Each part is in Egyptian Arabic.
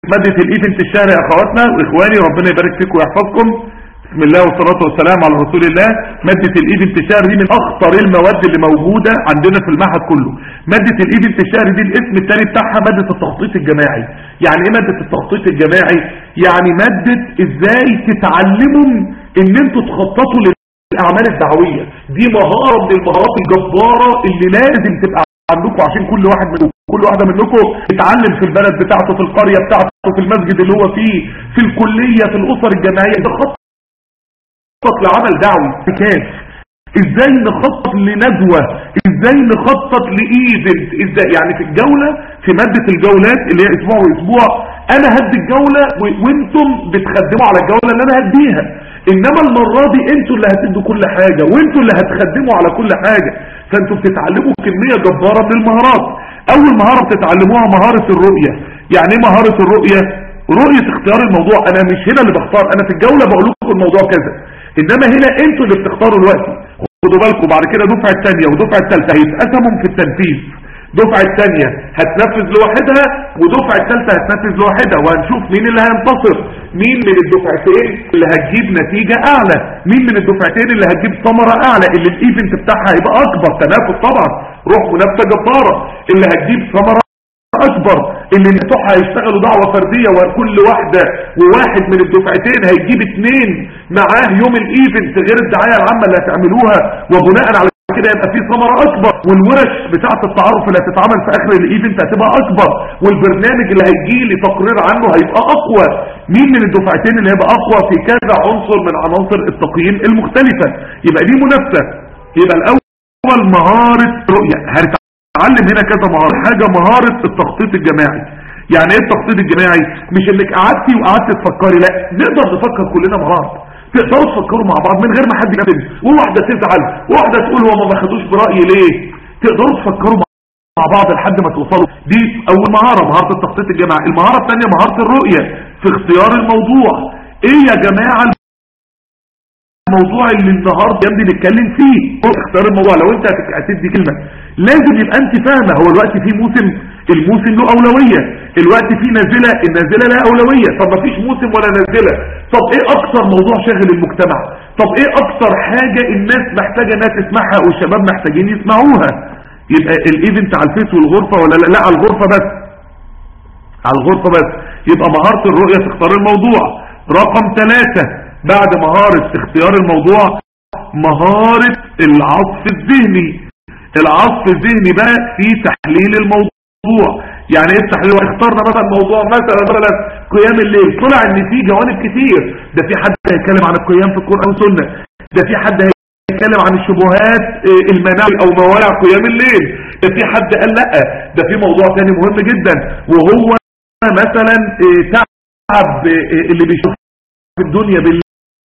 مادة الايفنت الشهري يا اخواتنا واخواني ربنا يبارك فيكم ويحفظكم بسم الله والصلاة والسلام على رسول الله مادة الايفنت الشهري دي من اخطر المواد اللي موجودة عندنا في المعهد كله مادة الايفنت الشهري دي الاسم التاني بتاعها مادة التخطيط الجماعي يعني ايه مادة التخطيط الجماعي يعني مادة ازاي تتعلموا ان انتوا تخططوا للاعمال الدعوية دي مهارة من المهارات الجبارة اللي لازم تبقى عندكم عشان كل واحد منكم كل واحدة منكم تتعلم في البلد بتاعته في القرية بتاعته في المسجد اللي هو فيه في الكلية في الأسر الجماعية نخطط لعمل دعوي كيف ازاي نخطط لندوة ازاي نخطط لايفنت ازاي يعني في الجولة في مادة الجولات اللي هي اسبوع واسبوع انا هدي الجولة وانتم بتخدموا على الجولة اللي انا هديها انما المرة دي انتوا اللي هتدوا كل حاجة وانتوا اللي هتخدموا على كل حاجة فانتوا بتتعلموا كمية جبارة من المهارات اول مهارة بتتعلموها مهارة الرؤية يعني ايه مهارة الرؤية رؤية اختيار الموضوع انا مش هنا اللي بختار انا في الجولة بقول لكم الموضوع كذا انما هنا انتوا اللي بتختاروا الوقت خدوا بالكم بعد كده دفعة الثانية ودفعة الثالثة هيتقسموا في التنفيذ دفعة الثانية هتنفذ لوحدها ودفعة الثالثة هتنفذ لوحدها وهنشوف مين اللي هينتصر مين من الدفعتين اللي هتجيب نتيجة اعلى مين من الدفعتين اللي هتجيب ثمرة اعلى اللي الايفنت بتاعها هيبقى اكبر تنافس طبعا روح منافسة جبارة اللي هتجيب ثمرة اكبر ان بتوعها هيشتغلوا دعوة فردية وكل واحدة وواحد من الدفعتين هيجيب اتنين معاه يوم الايفنت غير الدعاية العامة اللي هتعملوها وبناء على كده يبقى في ثمرة اكبر والورش بتاعة التعارف اللي هتتعمل في اخر الايفنت هتبقى اكبر والبرنامج اللي هيجي لي تقرير عنه هيبقى اقوى مين من الدفعتين اللي هيبقى اقوى في كذا عنصر من عناصر التقييم المختلفة يبقى دي منافسة يبقى الاول مهارة رؤية هنتعلم هنا كذا مهارة حاجة مهارة التخطيط الجماعي يعني ايه التخطيط الجماعي مش انك قعدتي وقعدت تفكري لا نقدر نفكر كلنا مع بعض تقدروا تفكروا مع بعض من غير ما حد يقبل وواحدة تزعل وواحدة تقول هو ما خدوش برأيي ليه تقدروا تفكروا مع بعض لحد ما توصلوا دي اول مهارة مهارة التخطيط الجماعي المهارة الثانية مهارة الرؤية في اختيار الموضوع ايه يا جماعة الموضوع اللي النهاردة جنبي نتكلم فيه اختار الموضوع لو انت هتدي كلمة لازم يبقى انت فاهمة هو الوقت فيه موسم الموسم له اولوية الوقت فيه نازلة النازلة لها اولوية طب ما فيش موسم ولا نازلة طب ايه اكتر موضوع شاغل المجتمع طب ايه اكتر حاجة الناس محتاجة انها تسمعها والشباب محتاجين يسمعوها يبقى الايفنت على الفيس والغرفة ولا لا لا على الغرفة بس على الغرفة بس يبقى مهارة الرؤية تختار الموضوع رقم ثلاثة بعد مهارة اختيار الموضوع مهارة العصف الذهني العصف الذهني بقى في تحليل الموضوع يعني ايه التحليل اخترنا مثلا موضوع مثلا مثلا قيام الليل طلع ان في جوانب كتير ده في حد هيتكلم عن القيام في القرآن والسنة ده في حد هيتكلم عن الشبهات المناعي او موانع قيام الليل ده في حد قال لا ده في موضوع تاني مهم جدا وهو مثلا تعب اللي بيشوف في الدنيا بالليل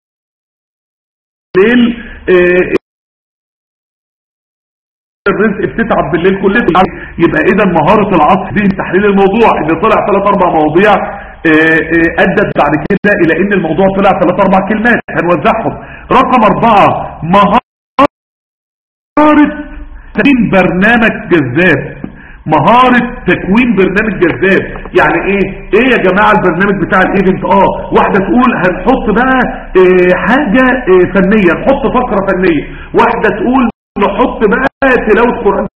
الرزق بتتعب بالليل كله يبقى اذا مهارة العصف دي تحليل الموضوع اللي طلع ثلاث اربع مواضيع ادت بعد كده الى ان الموضوع طلع ثلاث اربع كلمات هنوزعهم رقم اربعة مهارة تكوين برنامج جذاب مهارة تكوين برنامج جذاب يعني ايه ايه يا جماعة البرنامج بتاع الايفنت اه واحدة تقول هنحط بقى إيه حاجة إيه فنية نحط فقرة فنية واحدة تقول نحط بقى تلاوة قرآن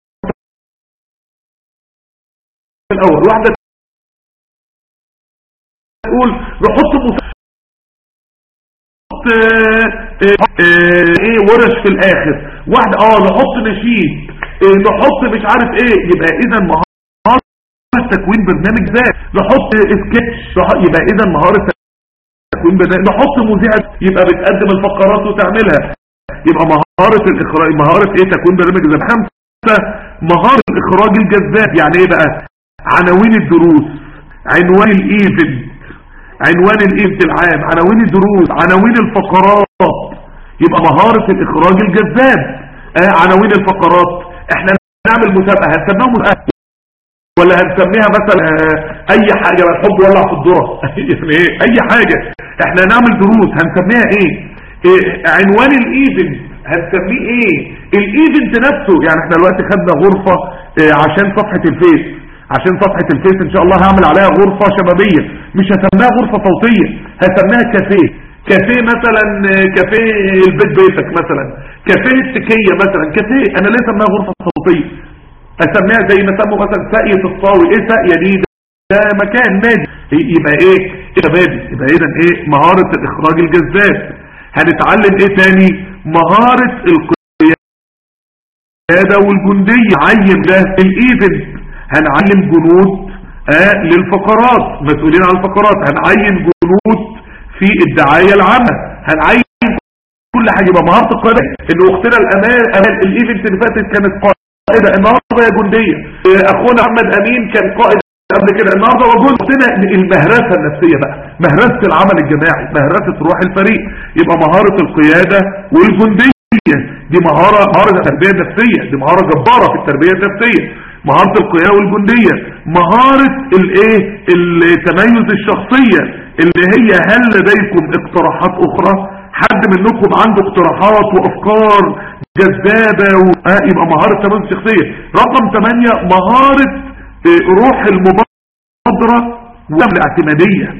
الاول واحدة تقول نحط نحط ايه ورش في الاخر واحدة اه نحط نشيد إيه نحط مش عارف ايه يبقى اذا مهارة تكوين برنامج ذات نحط سكتش يبقى اذا مهارة تكوين برنامج نحط مذيعة يبقى بتقدم الفقرات وتعملها يبقى مهارة الاخراج مهارة ايه تكوين برنامج ذات خمسة مهارة الاخراج الجذاب يعني ايه بقى عناوين الدروس عنوان الايفنت عنوان الايفنت العام عناوين الدروس عناوين الفقرات يبقى مهارة الاخراج الجذاب آه عناوين الفقرات احنا نعمل مسابقة هنسميها مسابقة ولا هنسميها مثلا آه اي حاجة الحب ولع في الذرة يعني ايه اي حاجة احنا نعمل دروس هنسميها ايه, إيه عنوان الايفنت هنسميه ايه الايفنت نفسه يعني احنا دلوقتي خدنا غرفة اه عشان صفحة الفيس عشان صفحة الفيس ان شاء الله هعمل عليها غرفة شبابية مش هسميها غرفة صوتية هسميها كافيه كافيه مثلا كافيه البيت بيتك مثلا كافيه التكية مثلا كافيه انا ليه اسميها غرفة صوتية اسميها زي ما سموا مثلا ساقية الصاوي ايه ساقية دي ده مكان نادي يبقى ايه شبابي يبقى اذا ايه مهارة الاخراج الجذاب هنتعلم ايه تاني مهارة القيادة والجندية عين ده الايفنت هنعين جنود آه للفقرات مسؤولين عن الفقرات هنعين جنود في الدعاية العامة هنعين كل حاجة يبقى مهارة القيادة ان اختنا الامان امان الايفنت اللي فاتت كانت قائدة النهاردة يا جندية آه اخونا محمد امين كان قائد قبل كده النهارده وجود اختنا المهرسة النفسية بقى مهرسة العمل الجماعي مهرسة روح الفريق يبقى مهارة القيادة والجندية دي مهارة مهارة التربية النفسية دي مهارة جبارة في التربية النفسية مهارة القيادة والجندية مهارة الايه التميز الشخصية اللي هي هل لديكم اقتراحات اخرى حد منكم عنده اقتراحات وافكار جذابة و... آه يبقى مهارة التميز الشخصية رقم 8 مهارة آه روح المبادرة والاعتمادية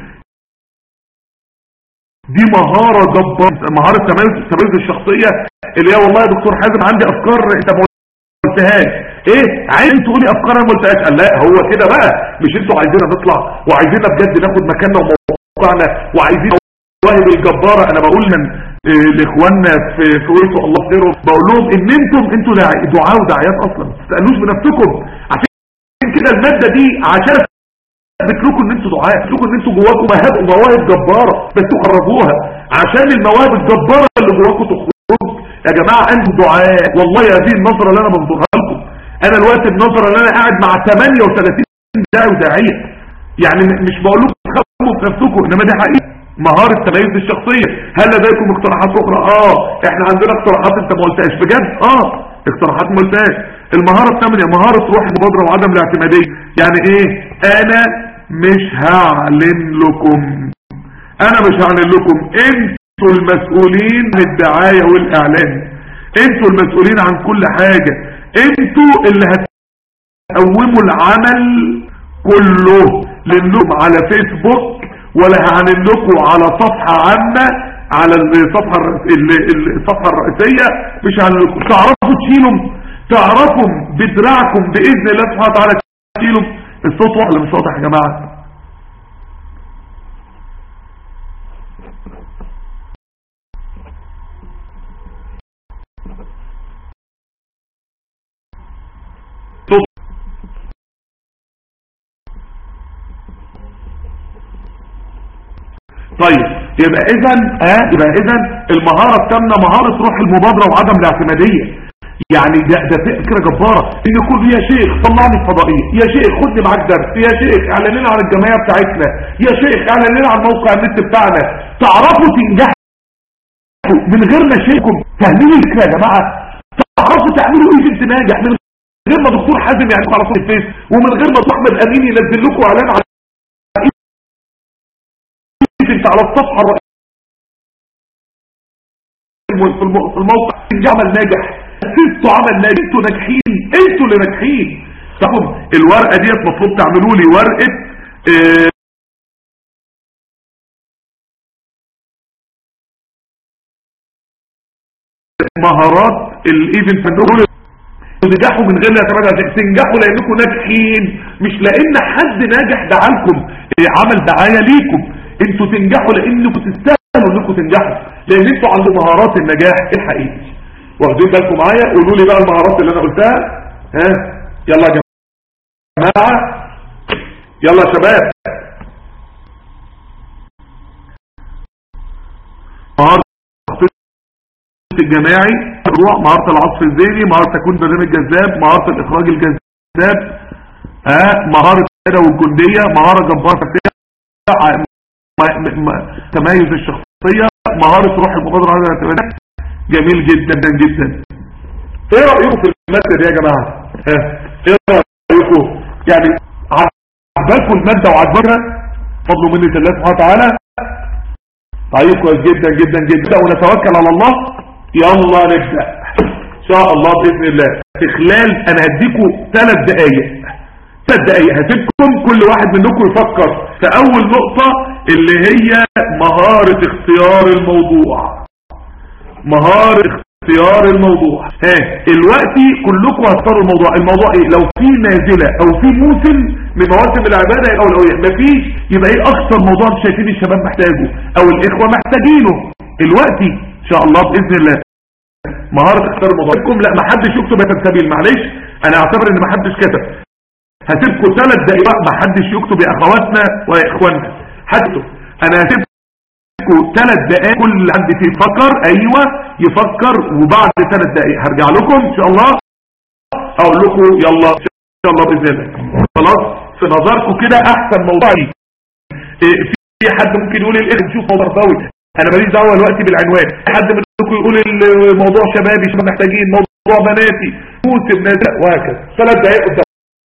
دي مهارة جبارة مهارة تميز التميز الشخصية اللي هي والله يا دكتور حازم عندي افكار انت ما قلتهاش ايه عايز تقولي افكار انا ما قلتهاش قال لا هو كده بقى مش انتوا عايزيننا نطلع وعايزيننا بجد ناخد مكاننا وموقعنا وعايزين مواهب الجبارة انا بقول من إيه لاخواننا في في ورثه الله خيره بقول لهم ان انتم انتوا دعاء وداعيات اصلا ما تسالوش بنفسكم عشان كده الماده دي عشان ذكركم ان انتوا دعاء ذكركم ان انتوا جواكم مواهب مواهب جباره بس تخرجوها عشان المواهب الجباره اللي جواكم تخرج يا جماعه انتوا دعاء والله هذه النظره اللي انا بنظرها لكم انا الوقت النظره اللي انا قاعد مع 38 داعي وداعيه يعني مش بقول لكم تخافوا بنفسكم انما دي حقيقه مهاره تميز الشخصيه هل لديكم اقتراحات اخرى اه احنا عندنا اقتراحات انت ما قلتهاش بجد اه اقتراحات ما قلتهاش المهاره الثانيه مهاره روح المبادره وعدم الاعتماديه يعني ايه انا مش هعلن لكم انا مش هعلن لكم انتوا المسؤولين عن الدعاية والاعلان انتوا المسؤولين عن كل حاجة انتوا اللي هتقوموا العمل كله لانكم على فيسبوك ولا هعلن لكم على صفحة عامة على الصفحة الصفحة الرئيسية مش هعلن لكم تعرفوا تشيلوا تعرفوا بدراعكم باذن الله سبحانه وتعالى تشيلوا الصوت واحد ولا مش واضح يا جماعة طيب يبقى اذا اه يبقى اذا المهارة الثامنه مهارة روح المبادرة وعدم الاعتمادية يعني ده, ده فكرة جبارة ان يكون يا شيخ طلعني الفضائية يا شيخ خدني معاك درس يا شيخ اعلن لنا عن الجمعية بتاعتنا يا شيخ اعلن لنا عن موقع النت بتاعنا تعرفوا تنجحوا من غير ما شيخكم فاهمين الفكرة يا جماعة تعرفوا تعملوا ايفنت ناجح من غير ما دكتور حازم يعلنكم على صوت الفيس ومن غير ما احمد امين ينزل لكم اعلان على ايفنت على الصفحة الرئيسية في الموقع عمل ناجح انتوا عمل ناجح انتوا ناجحين انتوا اللي ناجحين طب الورقة ديت مطلوب تعملوا لي ورقة اه مهارات الايفنت دول تنجحوا من غير اعتماد تنجحوا لانكم ناجحين مش لان حد ناجح دعالكم عمل دعاية ليكم انتوا تنجحوا لانكم تستاهلوا انكم تنجحوا لان انتوا عندكم مهارات النجاح الحقيقي واخدين بالكم معايا قولوا لي بقى المهارات اللي انا قلتها ها يلا يا جماعه يلا يا شباب مهارة الجماعي الروح مهارة العصف الذهني مهارة تكون برنامج جذاب مهارة الاخراج الجذاب ها مهارة القيادة والجندية مهارة جبارة تميز الشخصية مهارة روح المبادرة على الاعتماد جميل جدا جدا ايه رأيكم في المادة دي يا جماعة ايه رأيكم يعني عجبالكم المادة وعجبالها فضلوا مني الله سبحانه وتعالى طيب كويس جدا جدا جدا ونتوكل على الله يلا نبدأ ان شاء الله بإذن الله في خلال انا هديكم ثلاث دقايق ثلاث دقايق هسيبكم كل واحد منكم يفكر في اول نقطة اللي هي مهارة اختيار الموضوع مهارة اختيار الموضوع ها دلوقتي كلكم هتختاروا الموضوع الموضوع ايه لو في نازلة او في موسم من مواسم العبادة يبقى اولوية مفيش يبقى ايه اكثر موضوع انتوا شايفين الشباب محتاجه او الاخوة محتاجينه دلوقتي ان شاء الله باذن الله مهارة اختيار الموضوع لكم لا ما حدش يكتب يا سبيل معلش انا اعتبر ان ما حدش كتب هسيبكم ثلاث دقائق ما حدش يكتب يا اخواتنا ويا اخواننا هكتب انا هسيبكم ثلاث دقائق كل حد فيه يفكر ايوه يفكر وبعد ثلاث دقائق هرجع لكم ان شاء الله اقول لكم يلا ان شاء الله باذن الله خلاص في نظركم كده احسن موضوع لي إيه في حد ممكن يقول الايه نشوف موضوع ضوي انا ماليش دعوه دلوقتي بالعنوان في حد منكم يقول الموضوع شبابي شباب محتاجين موضوع بناتي موسم نازل وهكذا ثلاث دقائق قدام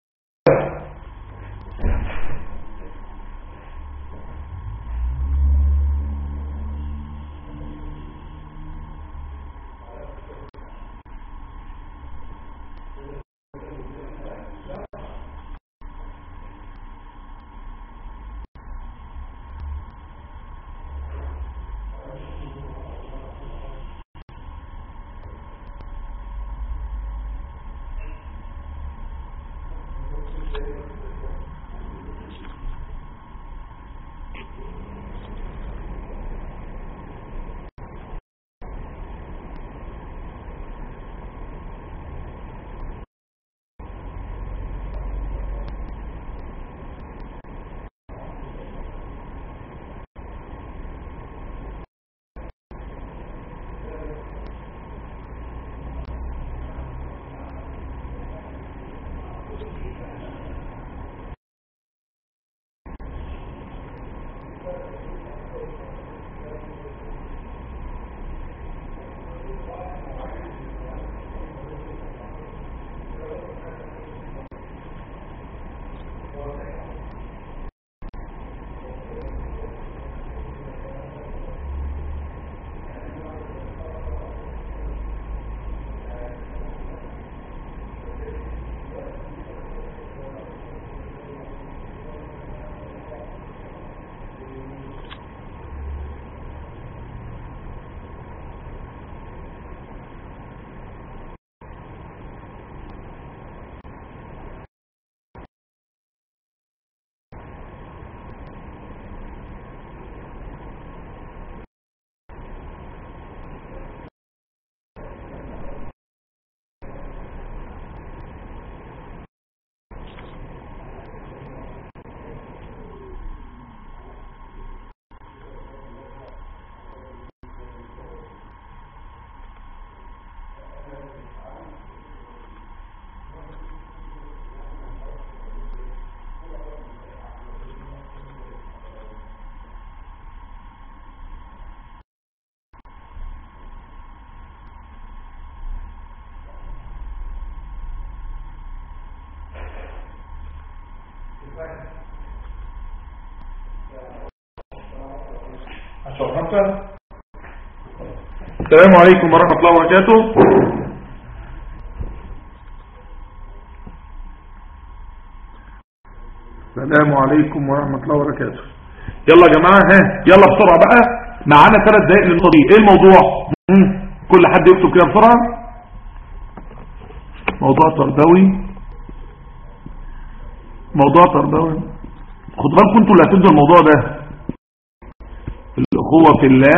عشر خمسة السلام عليكم ورحمة الله وبركاته السلام عليكم ورحمة الله وبركاته يلا يا جماعة ها يلا بسرعة بقى معانا ثلاث دقائق للنقطة دي ايه الموضوع مم. كل حد يكتب كده بسرعة موضوع تربوي موضوع تربوي خد بالكم انتوا اللي هتبدوا الموضوع ده الأخوة في الله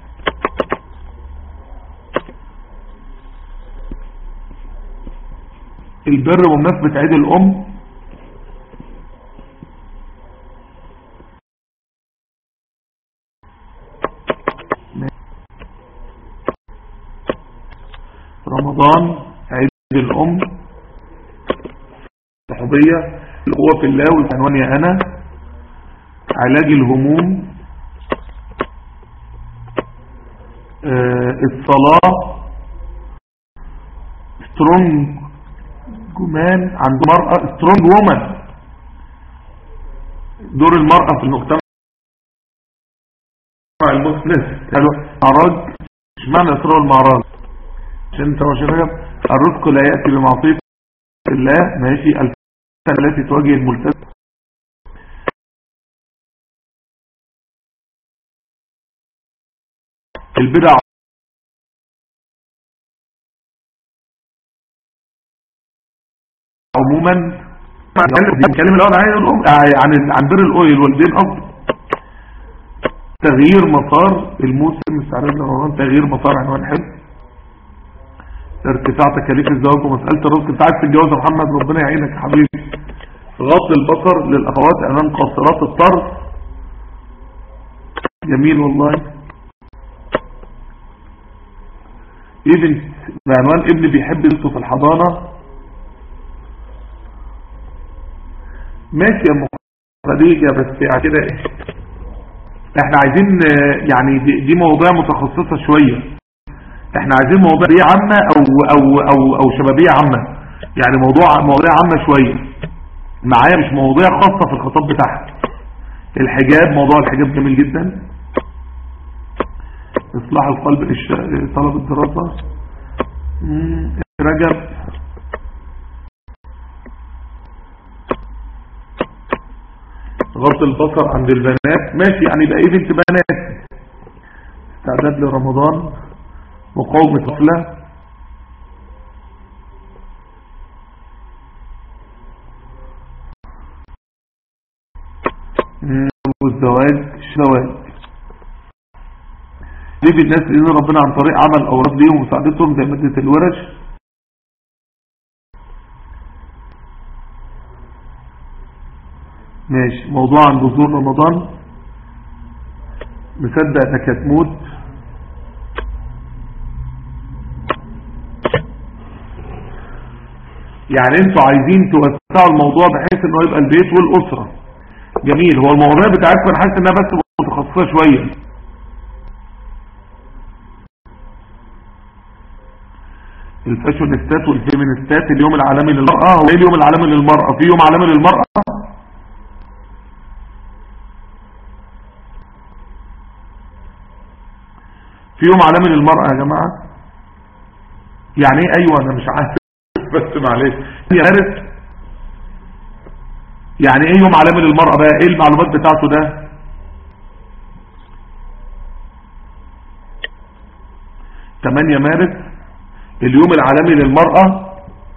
البر بمناسبة عيد الأم رمضان عيد الأم صحوبية الأخوة في الله والعنوان يا أنا علاج الهموم آه الصلاة سترونج جمان عند مرأة سترونج وومن دور المرأة في المجتمع المسلم معراج مش معنى اسراء المعراج عشان انت مش رجب الرزق لا يأتي بمعصية الله ماشي التي تواجه الملتزم البدع عموما نتكلم الاول عن الام عن عن بر الوالدين افضل تغيير مسار الموسم استعراض رمضان تغيير مسار عنوان حلو ارتفاع تكاليف الزواج ومسألة الرزق انت عايز تتجوز يا محمد ربنا يعينك يا حبيبي غض البصر للاخوات امام قاصرات الطرف جميل والله ابن بعنوان ابن بيحب بنته في الحضانة ماشي يا ام خديجة بس يعني كده ايه احنا عايزين يعني دي, دي مواضيع متخصصة شوية احنا عايزين مواضيع عامة او او او او شبابية عامة يعني موضوع مواضيع عامة شوية معايا مش مواضيع خاصة في الخطاب بتاعها الحجاب موضوع الحجاب جميل جدا اصلاح القلب طلب الدراسة رجب غض البصر عند البنات ماشي يعني بقى ايه بنت بنات استعداد لرمضان مقاومة طفلة والزواج الزواج ليه الناس بإذن ربنا عن طريق عمل أوراد ليهم ومساعدتهم زي مادة الورش ماشي موضوع عن بذور رمضان مصدق انك هتموت يعني انتوا عايزين توسعوا الموضوع بحيث انه يبقى البيت والاسرة جميل هو المواضيع بتاعتكم انا حاسس انها بس متخصصة شوية الفاشونستات والفيمينستات اليوم العالمي للمرأة هو ايه اليوم العالمي للمرأة في يوم عالمي للمرأة في يوم عالمي للمرأة يا جماعة يعني ايه ايوه انا مش عارف بس معلش يا مارس يعني ايه يوم عالمي للمرأة بقى ايه المعلومات بتاعته ده 8 مارس اليوم العالمي للمرأة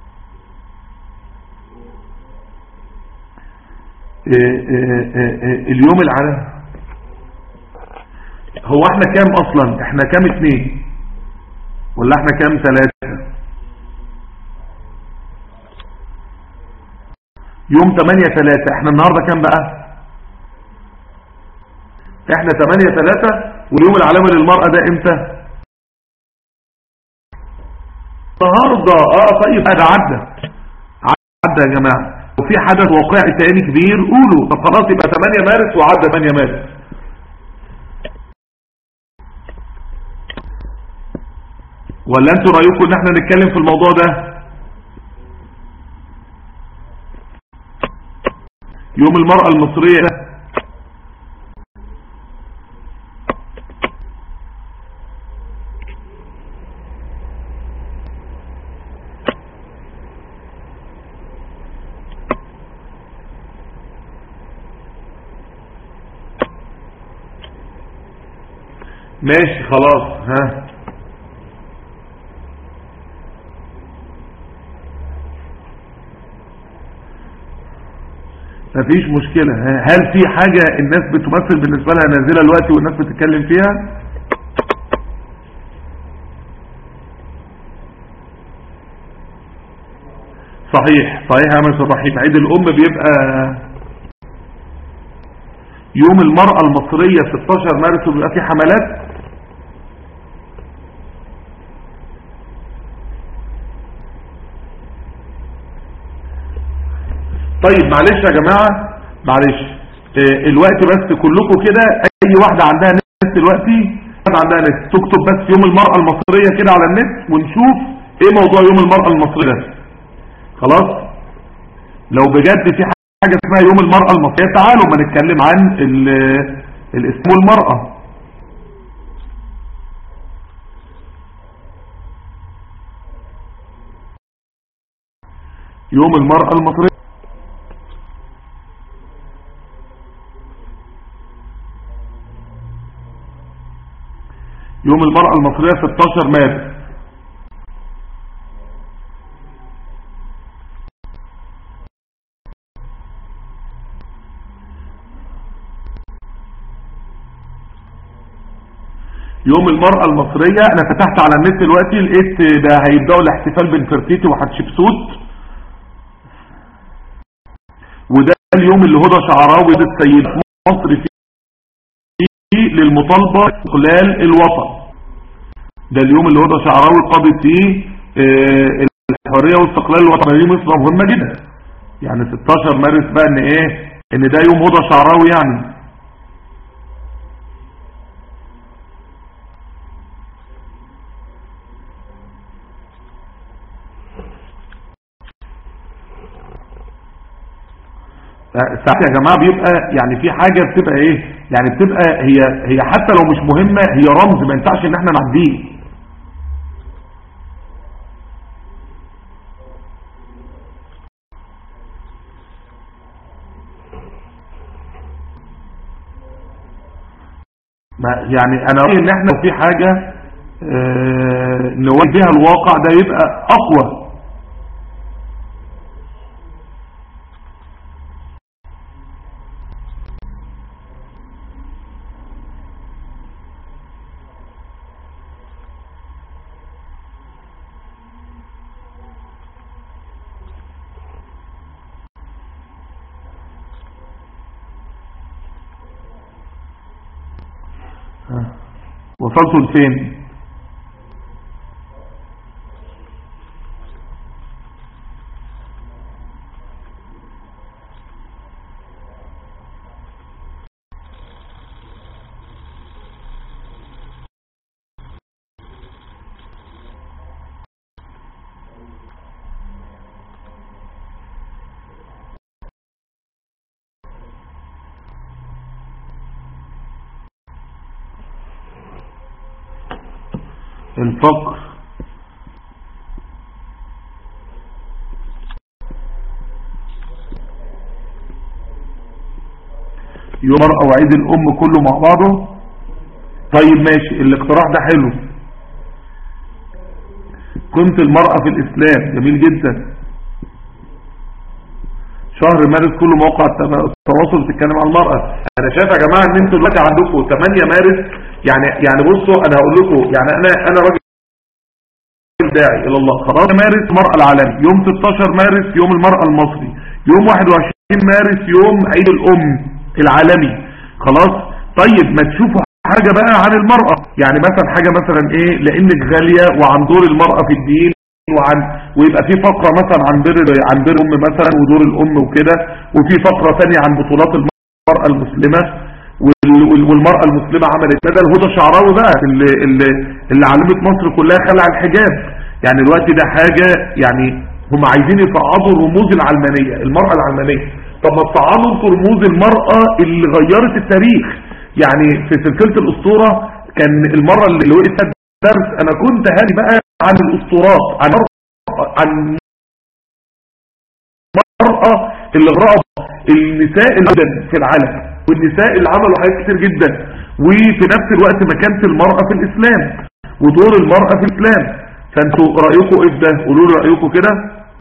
اليوم العالمي هو احنا كام اصلا احنا كام اتنين ولا احنا كام ثلاثة يوم 8 3 احنا النهاردة كام بقى احنا 8 3 واليوم العالمي للمرأة ده امتى النهاردة اه طيب هذا عدى عدى يا جماعة وفي حدث واقعي تاني كبير قولوا طب خلاص يبقى 8 مارس وعدى 8 مارس ولا انتوا رأيكم ان احنا نتكلم في الموضوع ده يوم المرأة المصرية ده ماشي خلاص ها مفيش مشكلة هل في حاجة الناس بتمثل بالنسبة لها نازلة الوقت والناس بتتكلم فيها صحيح صحيح يا مستر رحيم عيد الأم بيبقى يوم المرأة المصرية 16 مارس وبيبقى في حملات طيب معلش يا جماعة معلش اه الوقت بس كلكم كده اي واحدة عندها نت دلوقتي عندها نت تكتب بس يوم المرأة المصرية كده على النت ونشوف ايه موضوع يوم المرأة المصرية ده خلاص لو بجد في حاجة اسمها يوم المرأة المصرية تعالوا ما نتكلم عن الاسم والمرأة يوم المرأة المصرية يوم المرأة المصرية 16 مارس يوم المرأة المصرية انا فتحت على النت دلوقتي لقيت ده هيبدأوا الاحتفال بنفرتيتي وحتشبسوت وده اليوم اللي هدى شعراوي السيد مصر فيه للمطالبة استقلال الوطن ده اليوم اللي هدى شعراوي قضت فيه اه الحرية واستقلال الوطن دي مصر مهمة جدا يعني 16 مارس بقى ان ايه ان ده يوم هدى شعراوي يعني ساعات يا جماعة بيبقى يعني في حاجة بتبقى ايه يعني بتبقى هي هي حتى لو مش مهمة هي رمز ما ينفعش ان احنا نعديه يعني انا رأيي ان احنا في حاجة اه نواجهها الواقع ده يبقى اقوى وصلتوا لفين الفقر يوم المرأة وعيد الأم كله مع بعضه طيب ماشي الاقتراح ده حلو كنت المرأة في الإسلام جميل جدا شهر مارس كله موقع التواصل بتتكلم عن المرأة انا شايف يا جماعة ان انتوا دلوقتي عندكم 8 مارس يعني يعني بصوا انا هقول لكم يعني انا انا راجل داعي الى الله خلاص مارس المرأة العالمي يوم 16 مارس يوم المرأة المصري يوم 21 مارس يوم عيد الام العالمي خلاص طيب ما تشوفوا حاجة بقى عن المرأة يعني مثلا حاجة مثلا ايه لانك غالية وعن دور المرأة في الدين وعن ويبقى في فقرة مثلا عن بر عن بر الام مثلا ودور الام وكده وفي فقرة ثانيه عن بطولات المرأة المسلمة والمرأة المسلمة عملت ده الهدى الشعراوي بقى اللي, اللي, اللي علمت مصر كلها خلع الحجاب يعني الوقت ده حاجة يعني هم عايزين يصعدوا رموز العلمانية المرأة العلمانية طب ما تصعدوا انتوا رموز المرأة اللي غيرت التاريخ يعني في سلسلة الاسطورة كان المرة اللي وقفت درس انا كنت هادي بقى عن الاسطورات عن عن المرأة اللي غرقت النساء اللي في العالم والنساء اللي عملوا حاجات كتير جدا وفي نفس الوقت مكانة المرأة في الاسلام ودور المرأة في الاسلام فانتوا رأيكم ايه في ده قولوا لي رأيكم كده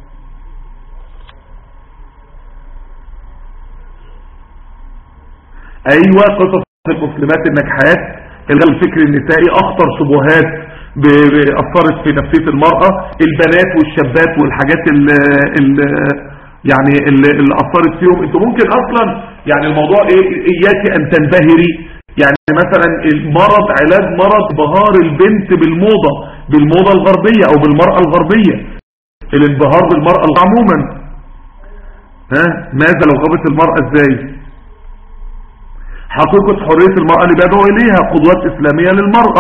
ايوه قصص المسلمات النجحات الفكر النسائي اخطر شبهات اثرت في نفسية المرأة البنات والشابات والحاجات اللي يعني اللي, اللي اثرت فيهم انتوا ممكن اصلا يعني الموضوع ايه اياك ان تنبهري يعني مثلا المرض علاج مرض بهار البنت بالموضة بالموضة الغربية او بالمرأة الغربية الانبهار بالمرأة عموما ها ماذا لو غابت المرأة ازاي حقيقة حرية المرأة اللي بيدعو اليها قدوات اسلامية للمرأة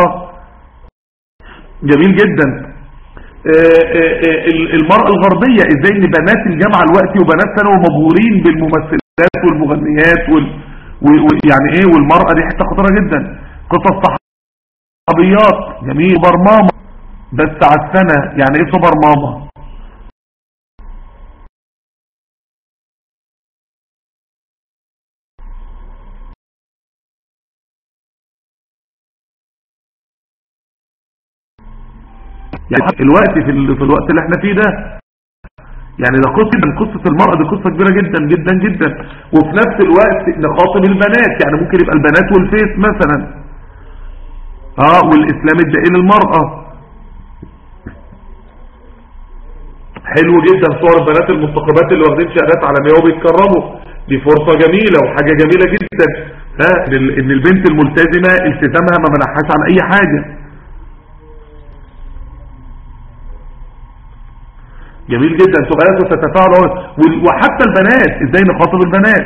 جميل جدا المرأة الغربية ازاي ان بنات الجامعة الوقتي وبنات ثانوي مبهورين بالممثلات والمغنيات وال... ويعني ايه والمرأة دي حتة خطيرة جدا قصص صحابيات جميل سوبر ماما بس على السنة يعني ايه سوبر ماما يعني الوقت في, في الوقت اللي احنا فيه ده يعني ده قصة قصة المرأة دي قصة كبيرة جدا جدا جدا وفي نفس الوقت نخاطب البنات يعني ممكن يبقى البنات والفيس مثلا اه والاسلام الدائن للمرأة حلو جدا صور البنات المنتخبات اللي واخدين شهادات عالمية وبيتكرموا دي فرصة جميلة وحاجة جميلة جدا ها ان البنت الملتزمة التزامها ما منحاش عن اي حاجة جميل جدا سؤالات وتتفاعل وحتى البنات ازاي نخاطب البنات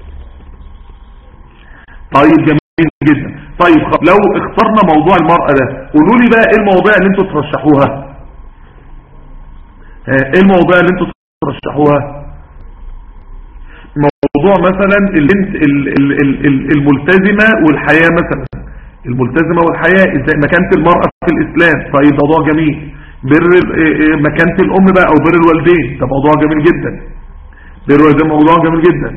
طيب جميل جدا طيب لو اخترنا موضوع المرأة ده قولوا لي بقى ايه المواضيع اللي انتوا ترشحوها ايه المواضيع اللي انتوا ترشحوها موضوع مثلا البنت الملتزمة والحياة مثلا الملتزمة والحياة ازاي مكانة المرأة في الاسلام طيب موضوع جميل بر إيه، إيه، مكانة الام بقى او بر الوالدين ده موضوع جميل جدا بر الوالدين موضوع جميل جدا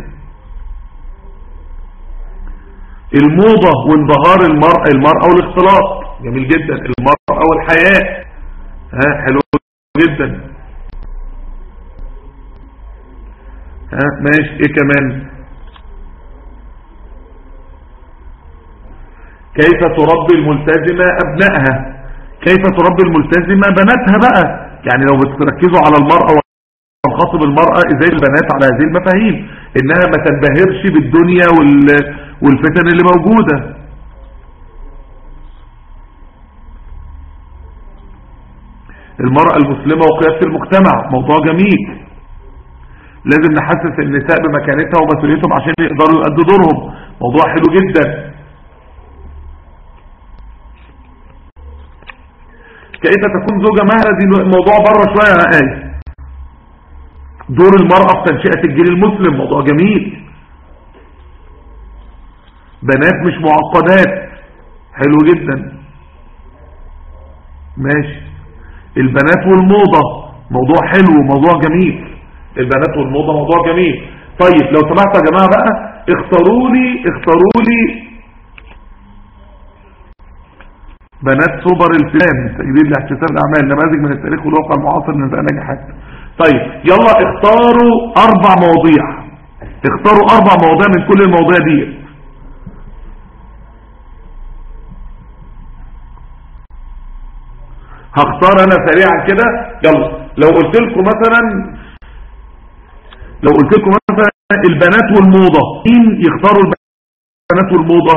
الموضة وانبهار المرأة المرأة والاختلاط جميل جدا المرأة والحياة ها حلو جدا ها ماشي ايه كمان كيف تربي الملتزمة ابنائها كيف تربي الملتزمة بناتها بقى يعني لو بتركزوا على المرأة ونخاطب المرأة ازاي البنات على هذه المفاهيم انها ما تنبهرش بالدنيا والفتن اللي موجودة المرأة المسلمة وقيادة المجتمع موضوع جميل لازم نحسس النساء بمكانتها ومسؤوليتهم عشان يقدروا يؤدوا دورهم موضوع حلو جدا كيف تكون زوجة مهرة دي موضوع بره شوية يا آية دور المرأة في تنشئة الجيل المسلم موضوع جميل بنات مش معقدات حلو جدا ماشي البنات والموضة موضوع حلو موضوع جميل البنات والموضة موضوع جميل طيب لو سمحت يا جماعة بقى اختاروا لي اختاروا لي بنات سوبر الفلام تجديد لاحتساب الاعمال نماذج من التاريخ والواقع المعاصر من نجحت طيب يلا اختاروا اربع مواضيع اختاروا اربع مواضيع من كل المواضيع دي هختار انا سريعا كده يلا لو قلت لكم مثلا لو قلت لكم مثلا البنات والموضة مين يختاروا البنات والموضة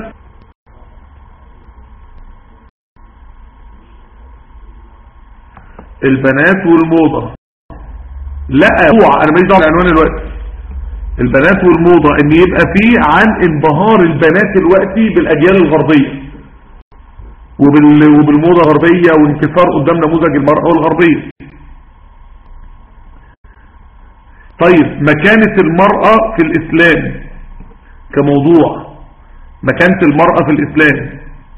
البنات والموضة لا اوعى انا ماليش دعوه بالعنوان دلوقتي البنات والموضة ان يبقى فيه عن انبهار البنات دلوقتي بالاجيال الغربية وبال... وبالموضة الغربية وانكسار قدام نموذج المرأة الغربية طيب مكانة المرأة في الاسلام كموضوع مكانة المرأة في الاسلام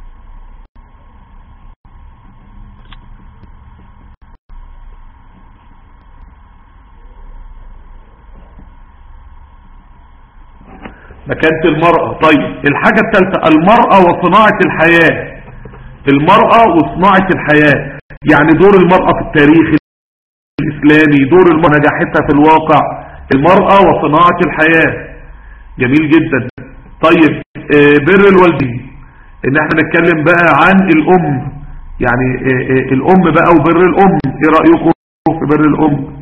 مكانة المرأة طيب الحاجة الثالثة المرأة وصناعة الحياة المرأة وصناعة الحياة يعني دور المرأة في التاريخ الإسلامي دور المرأة نجاحتها في الواقع المرأة وصناعة الحياة جميل جدا طيب آه، بر الوالدين ان احنا نتكلم بقى عن الام يعني آه، آه، الام بقى وبر الام ايه رأيكم في بر الام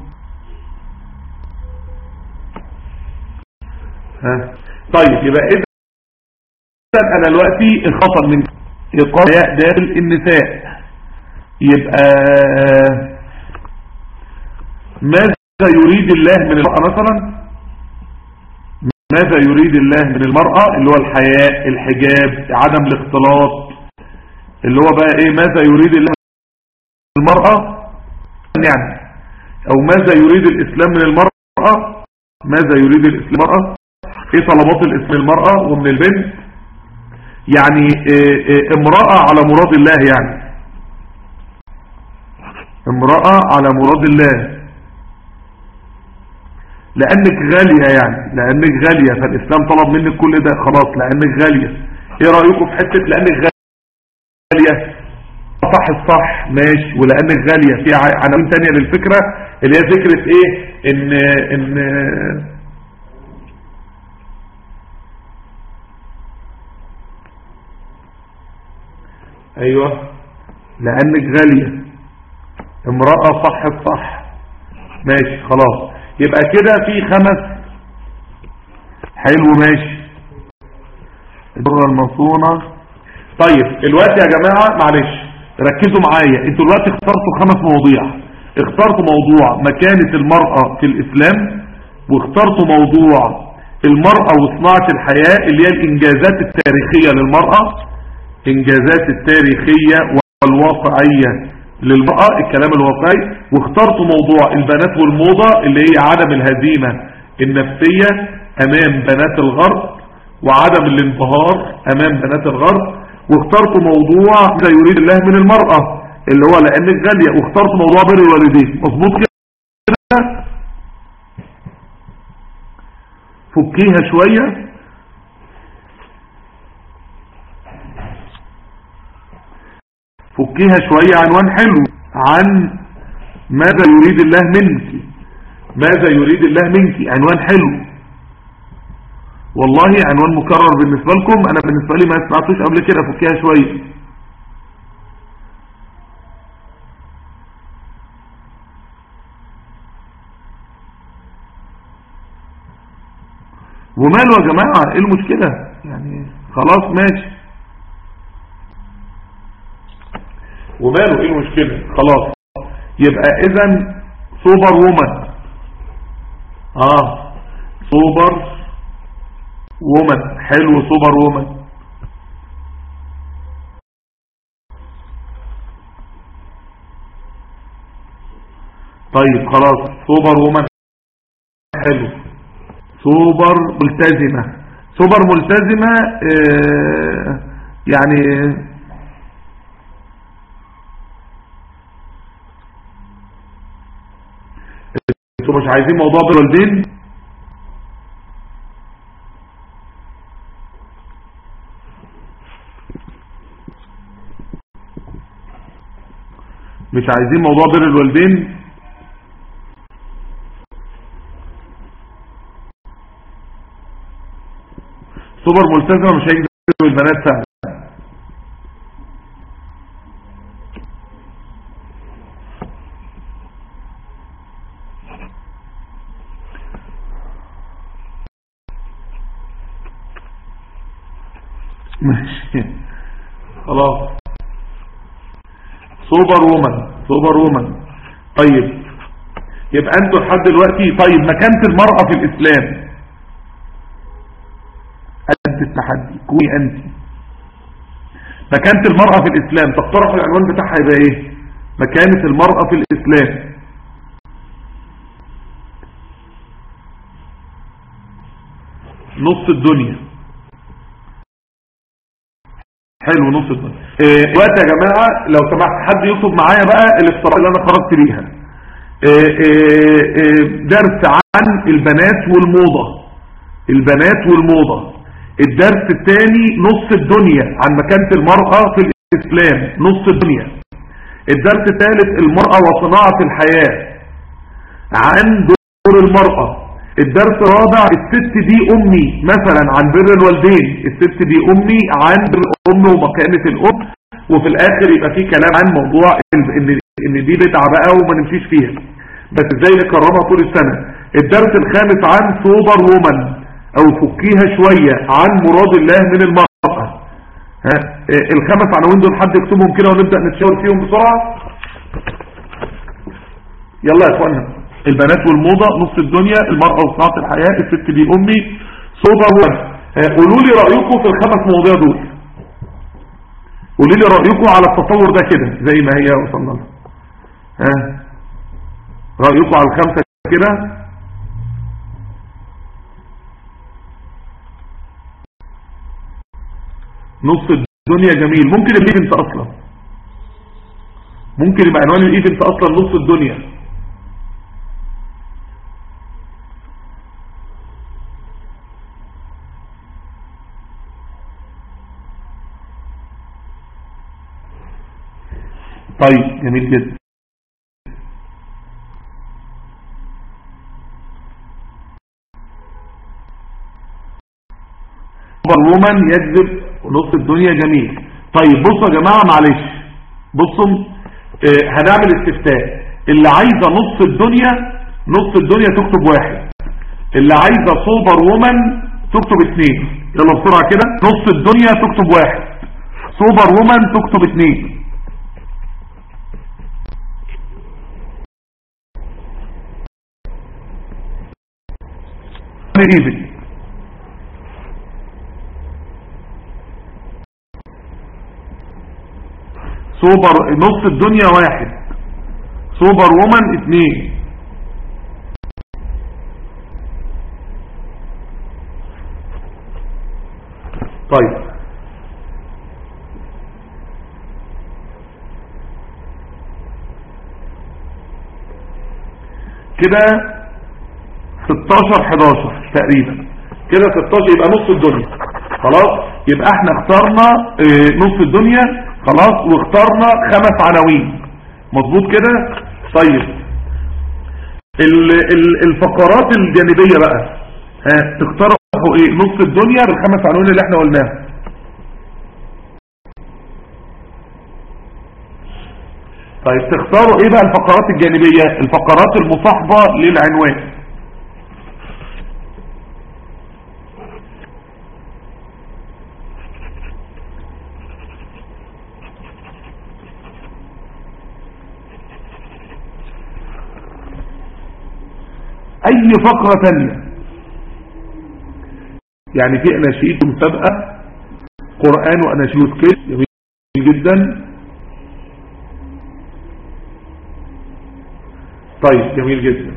ها طيب يبقى اذا انا دلوقتي الخطر من ايقاع داخل النساء يبقى ماذا يريد الله من المرأة مثلا ماذا يريد الله من المرأة اللي هو الحياء الحجاب عدم الاختلاط اللي هو بقى ايه ماذا يريد الله من المرأة يعني او ماذا يريد الاسلام من المرأة ماذا يريد الاسلام من المرأة ايه طلبات الاسم المرأة ومن البنت يعني إيه إيه امرأة على مراد الله يعني امرأة على مراد الله لانك غالية يعني لانك غالية فالاسلام طلب منك كل ده خلاص لانك غالية ايه رأيكم في حتة لانك غالية صح الصح ماشي ولانك غالية في عناوين تانية للفكرة اللي هي فكرة ايه ان ان ايوه لانك غالية امرأة صح الصح ماشي خلاص يبقى كده في خمس حلو ماشي الدرة المصونة طيب الوقت يا جماعة معلش ركزوا معايا انتوا دلوقتي اخترتوا خمس مواضيع اخترتوا موضوع مكانة المرأة في الاسلام واخترتوا موضوع المرأة وصناعة الحياة اللي هي الانجازات التاريخية للمرأة انجازات التاريخية والواقعية للمرأة الكلام الواقعي واخترتوا موضوع البنات والموضة اللي هي عدم الهزيمة النفسية امام بنات الغرب وعدم الانبهار امام بنات الغرب واخترتوا موضوع ما يريد الله من المرأة اللي هو لانك غالية واخترتوا موضوع بر الوالدين مظبوط كده فكيها شوية فكيها شوية عنوان حلو عن ماذا يريد الله منك ماذا يريد الله منك عنوان حلو والله عنوان مكرر بالنسبة لكم انا بالنسبة لي ما سمعتوش قبل كده فكيها شوية وماله يا جماعة ايه المشكلة يعني خلاص ماشي وماله ايه المشكلة خلاص يبقى اذا سوبر وومن اه سوبر وومن حلو سوبر وومن طيب خلاص سوبر وومن حلو سوبر ملتزمة سوبر ملتزمة آه يعني انتوا مش عايزين موضوع بالوالدين مش عايزين موضوع بر الوالدين سوبر ملتزمة مش هيجذب البنات سهل ماشي خلاص سوبر وومن سوبر وومن طيب يبقى انتوا لحد دلوقتي طيب مكانة المرأة في الاسلام قد التحدي كوني انت مكانة المرأة في الاسلام تقترح العنوان بتاعها يبقى ايه مكانة المرأة في الاسلام نص الدنيا حلو نص الدنيا إيه وقت يا جماعة لو سمحت حد يكتب معايا بقى الاختراع اللي انا خرجت بيها إيه إيه إيه درس عن البنات والموضة البنات والموضة الدرس الثاني نص الدنيا عن مكانة المرأة في الاسلام نص الدنيا الدرس الثالث المرأة وصناعة الحياة عن دور المرأة الدرس الرابع الست دي امي مثلا عن بر الوالدين الست دي امي عن بر الام ومكانة الام وفي الاخر يبقى في كلام عن موضوع ان ان دي بدعة بقى وما نمشيش فيها بس ازاي نكرمها طول السنة الدرس الخامس عن سوبر وومن او فكيها شوية عن مراد الله من المرأة ها الخمس عناوين دول حد يكتبهم كده ونبدأ نتشاور فيهم بسرعة يلا يا اخوانا البنات والموضة نص الدنيا المرأة وصناعة الحياة الست دي امي سوبر وومن قولوا لي رأيكم في الخمس مواضيع دول قولوا لي رأيكم على التصور ده كده زي ما هي وصلنا لها ها رأيكم على الخمسة كده نص الدنيا جميل ممكن الايفنت اصلا ممكن يبقى عنوان الايفنت اصلا نص الدنيا طيب جميل جدا سوبر وومن يكذب نص الدنيا جميل طيب بصوا يا جماعة معلش بصوا اه هنعمل استفتاء اللي عايزة نص الدنيا نص الدنيا تكتب واحد اللي عايزة سوبر وومن تكتب اثنين يلا بسرعة كده نص الدنيا تكتب واحد سوبر وومن تكتب اثنين ايفن سوبر نص الدنيا واحد سوبر وومن اثنين طيب كده 16 11 تقريبا كده 16 يبقى نص الدنيا خلاص يبقى احنا اخترنا اه نص الدنيا خلاص واخترنا خمس عناوين مظبوط كده طيب ال ال الفقرات الجانبية بقى ها تقترحوا ايه نص الدنيا بالخمس عناوين اللي احنا قلناها طيب تختاروا ايه بقى الفقرات الجانبية الفقرات المصاحبة للعنوان اي فقرة تانية يعني في اناشيد مسابقة قرآن واناشيد كيس جميل جدا طيب جميل جدا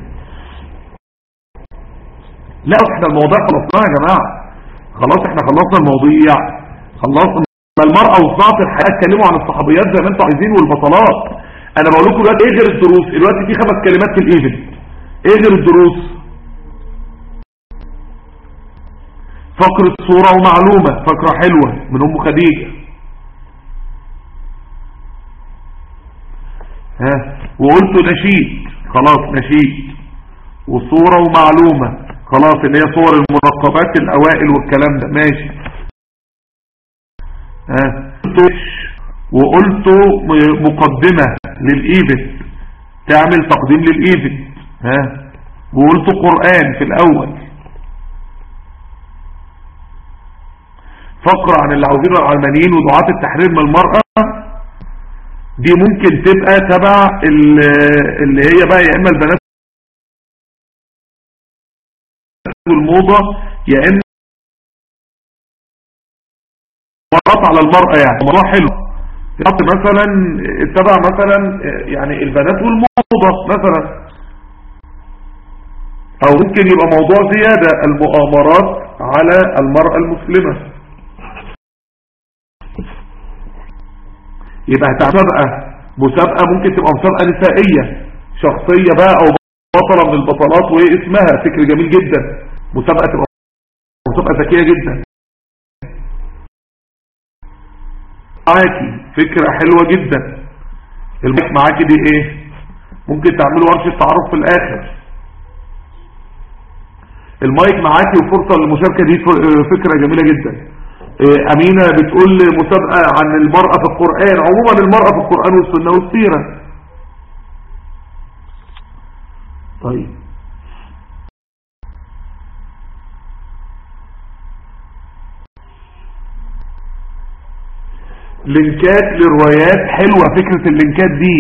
لا احنا الموضوع خلصناه يا جماعة خلاص احنا خلصنا المواضيع خلصنا المرأة وصناعة الحياة اتكلموا عن الصحابيات زي ما انتوا عايزين والبطلات انا بقول لكم دلوقتي ايه غير الدروس دلوقتي في خمس كلمات في الايفنت ايه غير الدروس فقرة صورة ومعلومة فقرة حلوة من ام خديجة ها وقلت نشيد خلاص نشيد وصورة ومعلومة خلاص اللي هي صور المنقبات الاوائل والكلام ده ماشي ها وقلت مقدمة للايفنت تعمل تقديم للايفنت ها وقلت قرآن في الاول فقرة عن اللي عاوزين العلمانيين ودعاة التحرير من المرأة دي ممكن تبقى تبع اللي هي بقى يا اما البنات والموضة يا اما مرات على المرأة يعني موضوع حلو يحط مثلا تبع مثلا يعني البنات والموضة مثلا او ممكن يبقى موضوع زيادة المؤامرات على المرأة المسلمة يبقى مسابقة مسابقة ممكن تبقى مسابقة نسائية شخصية بقى او بطلة من البطلات وايه اسمها فكر جميل جدا مسابقة تبقى مسابقة ذكية جدا معاكي فكرة حلوة جدا المايك معاكي دي ايه ممكن تعملوا ورشة تعارف في الاخر المايك معاكي وفرصة للمشاركة دي فكرة جميلة جدا أمينة بتقول مسابقة عن المرأة في القرآن عموما المرأة في القرآن والسنة والسيرة طيب لينكات لروايات حلوة فكرة اللينكات دي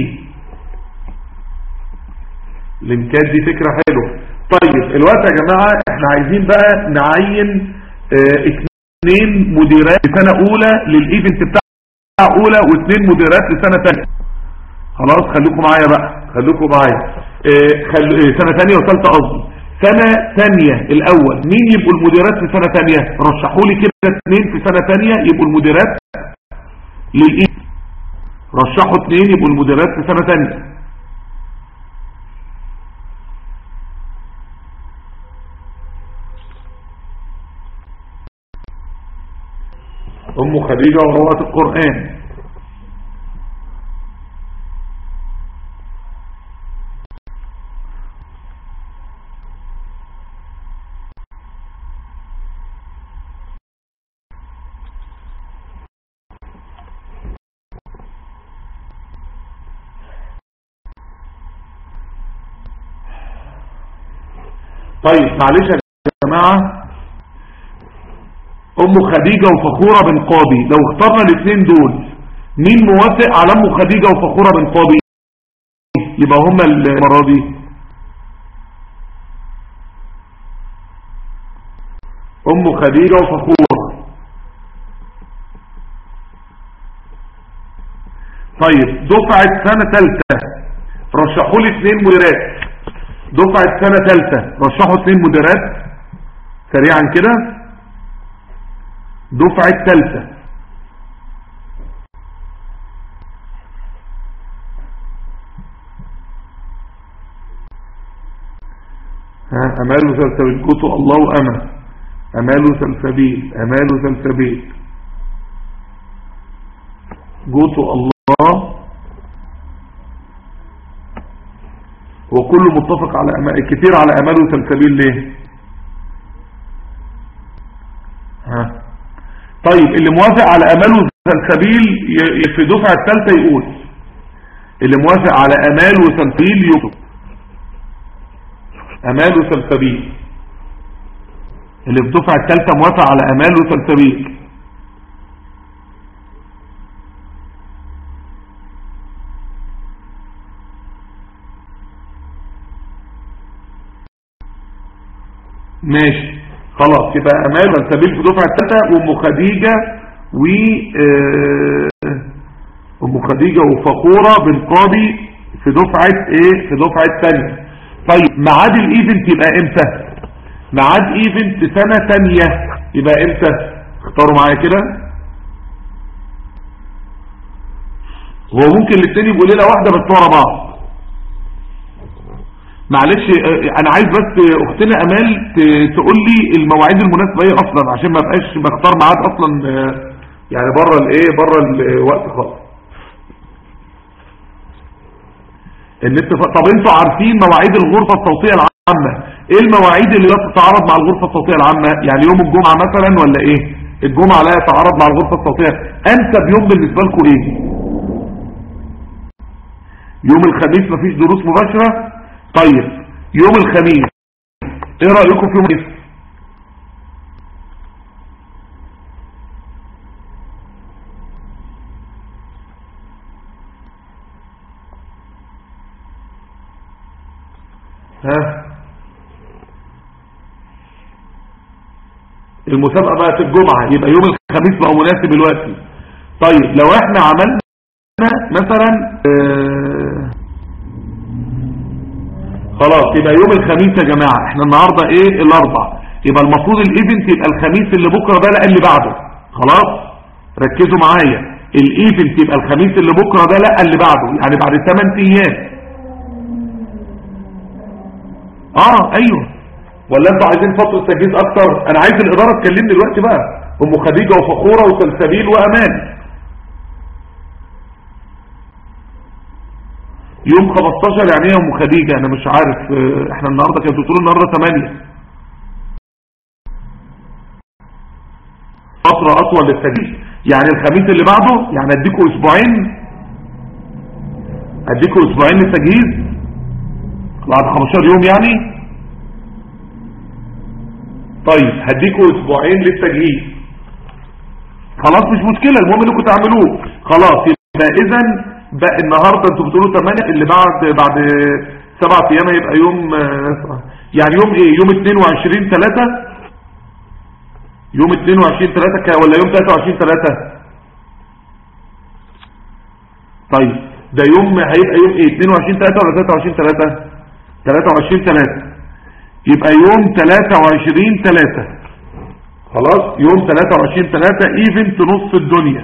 لينكات دي فكرة حلوة طيب الوقت يا جماعة احنا عايزين بقى نعين اه اثنين مديرات لسنة اولى للايفنت بتاع اولى واثنين مديرات لسنة ثانيه خلاص خليكم معايا بقى خليكم معايا اه خل... اه سنة ثانيه وثالثه قصدي سنة ثانيه الاول مين يبقوا المديرات في سنة ثانيه رشحوا لي كده اثنين في سنة ثانيه يبقوا المديرات للايفنت رشحوا اثنين يبقوا المديرات في سنة ثانيه أم خديجة وروات القرآن طيب معلش يا جماعة ام خديجة وفخورة بن قاضي لو اخترنا الاثنين دول مين موافق على ام خديجة وفخورة بن قاضي يبقى هما المرة دي ام خديجة وفخورة طيب دفعة سنة ثالثة رشحوا لي اثنين مديرات دفعة سنة ثالثة رشحوا اثنين مديرات سريعا كده دفعة ثالثة ها امال سلسبيل قوتوا الله وانا امال سلسبيل امال سلسبيل قوتوا الله وكله متفق على أمال كتير على امال سلسبيل ليه ها طيب اللي موافق على امال وسلسبيل في دفعة الثالثة يقول اللي موافق على امال وسلسبيل يكتب امال وسلسبيل اللي في دفعة الثالثة موافق على امال وسلسبيل ماشي خلاص يبقى امال وسلسبيل في دفعة الثالثة وام خديجة و ام خديجة وفخورة بن قاضي في دفعة ايه في دفعة الثانية طيب ميعاد الايفنت يبقى امتى ميعاد ايفنت سنة تانية يبقى امتى اختاروا معايا كده هو ممكن الاثنين يبقوا ليلة واحدة بس ورا بعض معلش انا عايز بس اختنا امال تقول لي المواعيد المناسبة ايه اصلا عشان ما بقاش بختار ميعاد اصلا يعني بره الايه بره الوقت خالص النت ف... طب انتوا عارفين مواعيد الغرفة الصوتية العامة ايه المواعيد اللي لا تتعارض مع الغرفة الصوتية العامة يعني يوم الجمعة مثلا ولا ايه الجمعة لا يتعارض مع الغرفة الصوتية انسب يوم بالنسبة لكم ايه يوم الخميس مفيش دروس مباشرة طيب يوم الخميس ايه رأيكم في يوم الخميس ها المسابقة بقت الجمعة يبقى يوم الخميس بقى مناسب دلوقتي طيب لو احنا عملنا مثلا اه خلاص يبقى يوم الخميس يا جماعة احنا النهاردة ايه الاربع يبقى المفروض الايفنت يبقى الخميس اللي بكرة ده لا اللي بعده خلاص ركزوا معايا الايفنت يبقى الخميس اللي بكرة ده لا اللي بعده يعني بعد 8 ايام اه ايوه ولا انتوا عايزين فترة تجهيز اكتر انا عايز الادارة تكلمني دلوقتي بقى ام خديجة وفخورة وسلسبيل وامان يوم 15 يعني ايه يا ام خديجة انا مش عارف احنا النهاردة كانت بتقول النهاردة 8 فترة اطول للتجهيز يعني الخميس اللي بعده يعني اديكوا اسبوعين اديكوا اسبوعين للتجهيز بعد 15 يوم يعني طيب هديكوا اسبوعين للتجهيز خلاص مش مشكلة المهم انكم تعملوه خلاص يبقى اذا بقى النهاردة انتوا بتقولوا 8 اللي بعد بعد سبعة ايام هيبقى يوم يعني يوم ايه يوم 22 3 يوم 22 3 ولا يوم 23 3 طيب ده يوم هيبقى يوم ايه 22 3 ولا 23 3 23 3 يبقى يوم 23 3 خلاص يوم 23 3 ايفنت نص الدنيا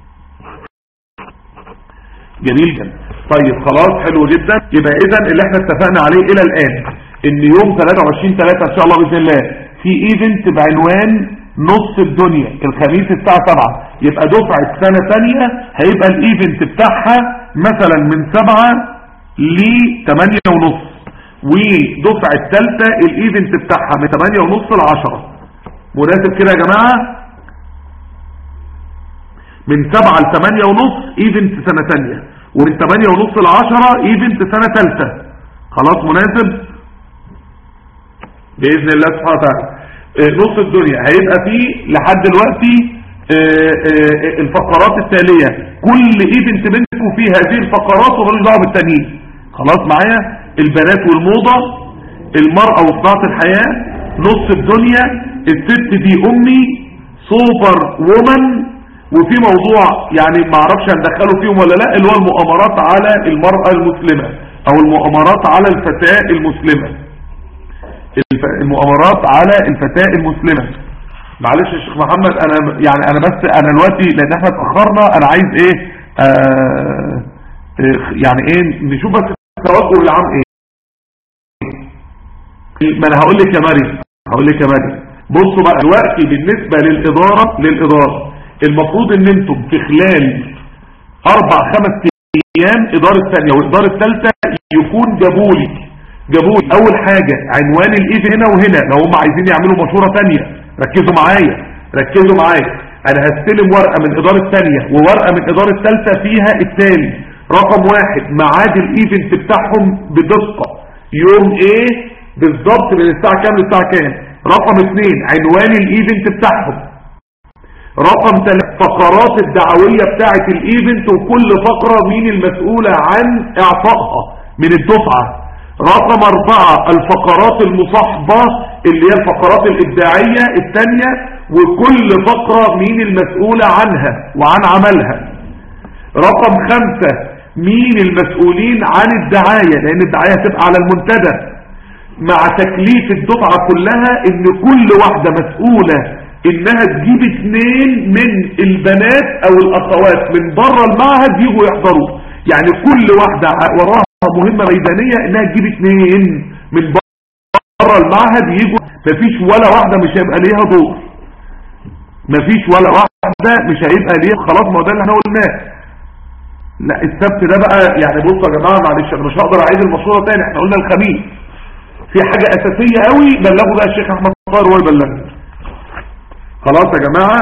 جميل جدا طيب خلاص حلو جدا يبقى اذا اللي احنا اتفقنا عليه الى الان ان يوم 23 3 ان شاء الله باذن الله في ايفنت بعنوان نص الدنيا الخميس الساعة 7 يبقى دفعة سنة ثانية هيبقى الايفنت بتاعها مثلا من 7 ل 8 ونص ودفعة ثالثة الايفنت بتاعها من 8 ونص ل 10 مناسب كده يا جماعة من 7 ل 8 ونص ايفنت سنة ثانية ومن 8 ونص ل 10 ايفنت سنة ثالثة خلاص مناسب باذن الله سبحانه وتعالى آه، نص الدنيا هيبقى فيه لحد دلوقتي آه، آه، الفقرات التالية كل ايفنت منكم فيه هذه الفقرات ومالوش دعوه بالتانيين خلاص معايا البنات والموضة المرأة وصناعة الحياة نص الدنيا الست دي امي سوبر وومن وفي موضوع يعني ما اعرفش هندخله فيهم ولا لا اللي هو المؤامرات على المرأة المسلمة او المؤامرات على الفتاة المسلمة الف- المؤامرات على الفتاة المسلمة معلش يا شيخ محمد انا يعني انا بس انا دلوقتي لان احنا اتاخرنا انا عايز ايه آه آه، يعني ايه نشوف بس التوجه العام ايه ما انا هقول لك يا مريم هقول لك يا مريم بصوا بقى دلوقتي بالنسبة للإدارة للإدارة المفروض ان انتم في خلال اربع خمس ايام ادارة ثانية وادارة ثالثة يكون جابولي جابولي اول حاجة عنوان الايد هنا وهنا لو هم عايزين يعملوا مشورة ثانية ركزوا معايا ركزوا معايا انا هستلم ورقة من ادارة ثانية وورقة من ادارة ثالثة فيها التالي رقم واحد ميعاد الايفنت بتاعهم بدقة يوم ايه بالظبط من الساعة كام للساعة كام رقم اثنين عنوان الايفنت بتاعهم رقم ثلاث فقرات الدعوية بتاعة الايفنت وكل فقرة مين المسؤولة عن اعطائها من الدفعة رقم اربعة الفقرات المصاحبة اللي هي الفقرات الابداعية الثانية وكل فقرة مين المسؤولة عنها وعن عملها رقم خمسة مين المسؤولين عن الدعاية لان الدعاية هتبقى على المنتدى مع تكليف الدفعة كلها ان كل واحدة مسؤولة انها تجيب اتنين من البنات او الاخوات من بره المعهد يجوا يحضروا يعني كل واحدة وراها مهمة ميدانية انها تجيب اتنين من بره المعهد يجوا مفيش ولا واحدة مش هيبقى ليها دور مفيش ولا واحدة مش هيبقى ليها خلاص ما هو ده اللي احنا قلناه لا السبت ده بقى يعني بصوا يا جماعة معلش انا مش هقدر اعيد المشروع تاني احنا قلنا الخميس في حاجة اساسية قوي بلغوا بقى الشيخ احمد طاهر هو يبلغنا خلاص يا جماعة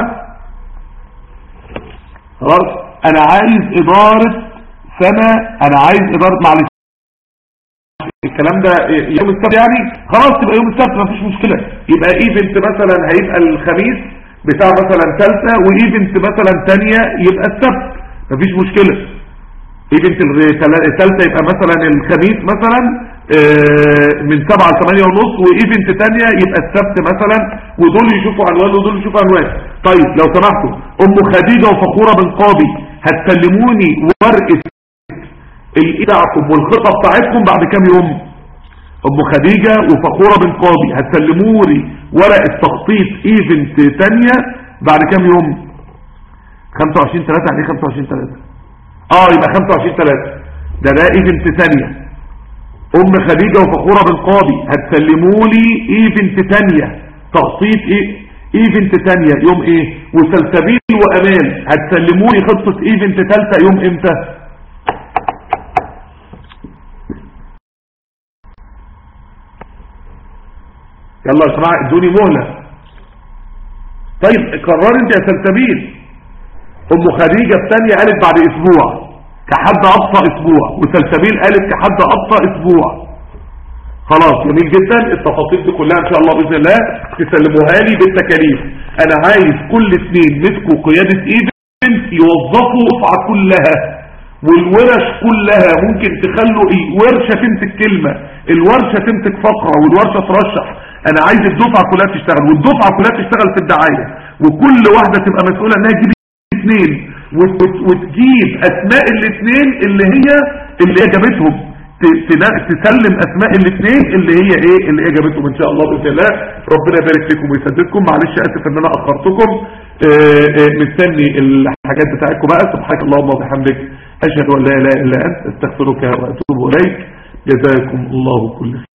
خلاص انا عايز ادارة سنة انا عايز ادارة معلش الكلام ده يوم السبت يعني خلاص يبقى يوم السبت مفيش مشكلة يبقى ايفنت مثلا هيبقى الخميس بتاع مثلا ثالثة وايفنت مثلا ثانية يبقى السبت مفيش مشكلة ايفنت الثالثة يبقى مثلا الخميس مثلا من سبعة لثمانية ونص وايفنت تانية يبقى السبت مثلا ودول يشوفوا عنوان ودول يشوفوا عنوان طيب لو سمحتوا ام خديجة وفخورة بن قاضي هتسلموني ورقة الايدعكم والخطة بتاعتكم بعد كام يوم ام خديجة وفخورة بن قاضي هتسلموني ورقة تخطيط ايفنت تانية بعد كام يوم 25 3 يعني 25 3 اه يبقى 25 3 ده ده ايفنت ثانيه ام خديجة وفخورة بالقاضي هتسلموا لي ايفنت تانية تخطيط ايه ايفنت تانية يوم ايه وسلسبيل وامان هتسلموا لي خطة ايفنت تالتة يوم امتى يلا يا جماعه ادوني مهلة طيب قرر انت يا سلسبيل ام خديجة الثانية قالت بعد اسبوع كحد اقصى اسبوع وسلسبيل قالت كحد اقصى اسبوع خلاص جميل جدا التفاصيل دي كلها ان شاء الله باذن الله تسلموها لي بالتكاليف انا عايز كل اثنين مسكوا قيادة ايفنت يوظفوا الدفعه كلها والورش كلها ممكن تخلوا ايه ورشة تمسك كلمة الورشة تمسك فقرة والورشة ترشح انا عايز الدفعة كلها تشتغل والدفعة كلها تشتغل في الدعاية وكل واحدة تبقى مسؤولة انها تجيب اثنين وتجيب اسماء الاثنين اللي هي اللي هي جابتهم تسلم اسماء الاثنين اللي هي ايه اللي هي جابتهم ان شاء الله باذن الله ربنا يبارك فيكم ويسددكم معلش اسف ان انا اخرتكم مستني الحاجات بتاعتكم بقى سبحانك اللهم وبحمدك اشهد ان لا اله الا انت استغفرك واتوب اليك جزاكم الله كل خير